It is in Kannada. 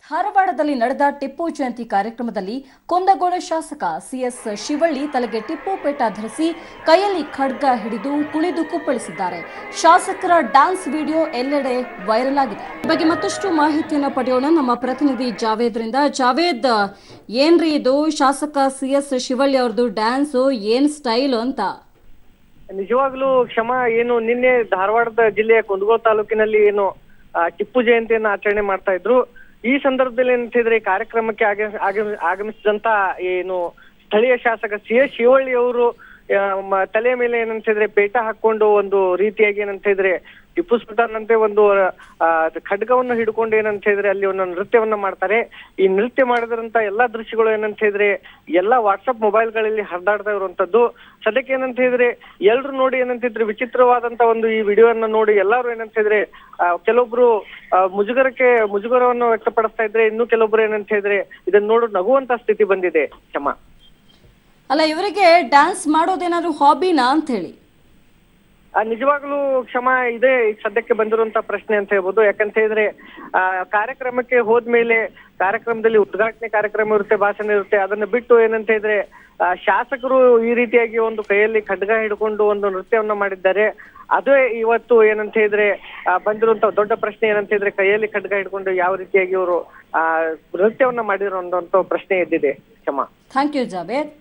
ಧಾರವಾಡದಲ್ಲಿ ನಡೆದ ಟಿಪ್ಪು ಜಯಂತಿ ಕಾರ್ಯಕ್ರಮದಲ್ಲಿ ಕುಂದಗೋಳ ಶಾಸಕ ಸಿಎಸ್ ಶಿವಳ್ಳಿ ತಲೆಗೆ ಟಿಪ್ಪು ಪೇಟ ಧರಿಸಿ ಕೈಯಲ್ಲಿ ಖಡ್ಗ ಹಿಡಿದು ಕುಣಿದು ಕುಪ್ಪಳಿಸಿದ್ದಾರೆ ಶಾಸಕರ ಡ್ಯಾನ್ಸ್ ವಿಡಿಯೋ ಎಲ್ಲೆಡೆ ವೈರಲ್ ಆಗಿದೆ ಈ ಬಗ್ಗೆ ಮತ್ತಷ್ಟು ಮಾಹಿತಿಯನ್ನು ಪಡೆಯೋಣ ನಮ್ಮ ಪ್ರತಿನಿಧಿ ಜಾವೇದ್ರಿಂದ ಜಾವೇದ್ ಏನ್ರಿ ಇದು ಶಾಸಕ ಸಿಎಸ್ ಶಿವಳ್ಳಿ ಅವ್ರದ್ದು ಡ್ಯಾನ್ಸು ಏನ್ ಸ್ಟೈಲ್ ಅಂತ ನಿಜವಾಗ್ಲೂ ಕ್ಷಮ ಏನು ನಿನ್ನೆ ಧಾರವಾಡದ ಜಿಲ್ಲೆಯ ಕುಂದಗೋಳ ತಾಲೂಕಿನಲ್ಲಿ ಏನು ಆ, ಟಿಪ್ಪು ಜಯಂತಿಯನ್ನ ಆಚರಣೆ ಮಾಡ್ತಾ ಇದ್ರು ಈ ಸಂದರ್ಭದಲ್ಲಿ ಏನಂತಿದ್ರೆ ಈ ಕಾರ್ಯಕ್ರಮಕ್ಕೆ ಆಗ- ಆಗಮಿ ಆಗಮಿಸಿದಂತ ಏನು ಸ್ಥಳೀಯ ಶಾಸಕ ಸಿ ಎಸ್ ಶಿವಳ್ಳಿ ಅವರು ಆ, ಮ- ತಲೆಯ ಮೇಲೆ ಏನಂತಿದ್ರೆ ಪೇಟ ಹಾಕೊಂಡು ಒಂದು ರೀತಿಯಾಗಿ ಏನಂತ ಇದ್ರೆ ಟಿಪ್ಪು ಸುಲ್ತಾನ್ ಅಂತೆ ಒಂದು ಆ, ಖಡ್ಗವನ್ನು ಹಿಡ್ಕೊಂಡು ಏನಂತ ಹೇಳಿದ್ರೆ ಅಲ್ಲಿ ಒಂದು ನೃತ್ಯವನ್ನ ಮಾಡ್ತಾರೆ ಈ ನೃತ್ಯ ಮಾಡಿದ್ರಂತ ಎಲ್ಲಾ ದೃಶ್ಯಗಳು ಏನಂತ ಹೇಳಿದ್ರೆ ಎಲ್ಲಾ ವಾಟ್ಸಪ್ ಮೊಬೈಲ್ಗಳಲ್ಲಿ ಹರಿದಾಡ್ತಾ ಇರುವಂತದ್ದು ಸದ್ಯಕ್ಕೆ ಏನಂತ ಹೇಳಿದ್ರೆ ಎಲ್ರು ನೋಡಿ ಏನಂತಿದ್ರೆ ವಿಚಿತ್ರವಾದಂತ ಒಂದು ಈ ವಿಡಿಯೋವನ್ನ ನೋಡಿ ಎಲ್ಲಾರು ಏನಂತ ಹೇಳಿದ್ರೆ ಆ, ಕೆಲವೊಬ್ರು ಆ, ಮುಜುಗರಕ್ಕೆ ಮುಜುಗರವನ್ನು ವ್ಯಕ್ತಪಡಿಸ್ತಾ ಇದ್ರೆ ಇನ್ನು ಕೆಲವೊಬ್ರು ಏನಂತ ಹೇಳಿದ್ರೆ ಇದನ್ನ ನೋಡು ನಗುವಂತ ಸ್ಥಿತಿ ಬಂದಿದೆ ಕ್ಷಮ ಅಲ್ಲ ಇವರಿಗೆ ಡ್ಯಾನ್ಸ್ ಮಾಡೋದೇನಾದ್ರು ಹಾಬಿನಾ ಅಂತ ಹೇಳಿ ಆ, ನಿಜವಾಗ್ಲೂ ಕ್ಷಮ ಇದೆ ಈಗ ಸದ್ಯಕ್ಕೆ ಬಂದಿರುವಂತ ಪ್ರಶ್ನೆ ಅಂತ ಹೇಳ್ಬೋದು ಯಾಕಂತ ಹೇಳಿದ್ರೆ ಆ ಕಾರ್ಯಕ್ರಮಕ್ಕೆ ಹೋದ್ಮೇಲೆ ಕಾರ್ಯಕ್ರಮದಲ್ಲಿ ಉದ್ಘಾಟನೆ ಕಾರ್ಯಕ್ರಮ ಇರುತ್ತೆ ಭಾಷಣ ಇರುತ್ತೆ ಅದನ್ನ ಬಿಟ್ಟು ಏನಂತ ಹೇಳಿದ್ರೆ ಆ, ಶಾಸಕರು ಈ ರೀತಿಯಾಗಿ ಒಂದು ಕೈಯಲ್ಲಿ ಖಡ್ಗ ಹಿಡ್ಕೊಂಡು ಒಂದು ನೃತ್ಯವನ್ನ ಮಾಡಿದ್ದಾರೆ ಅದೇ ಇವತ್ತು ಏನಂತ ಹೇಳಿದ್ರೆ ಆ, ಬಂದಿರುವಂತ ದೊಡ್ಡ ಪ್ರಶ್ನೆ ಏನಂತ ಹೇಳಿದ್ರೆ ಕೈಯಲ್ಲಿ ಖಡ್ಗ ಹಿಡ್ಕೊಂಡು ಯಾವ ರೀತಿಯಾಗಿ ಇವರು ಆ ನೃತ್ಯವನ್ನ ಮಾಡಿರೋ ಪ್ರಶ್ನೆ ಎದ್ದಿದೆ ಕ್ಷಮ ಥ್ಯಾಂಕ್ ಯು ಜಾವೇದ್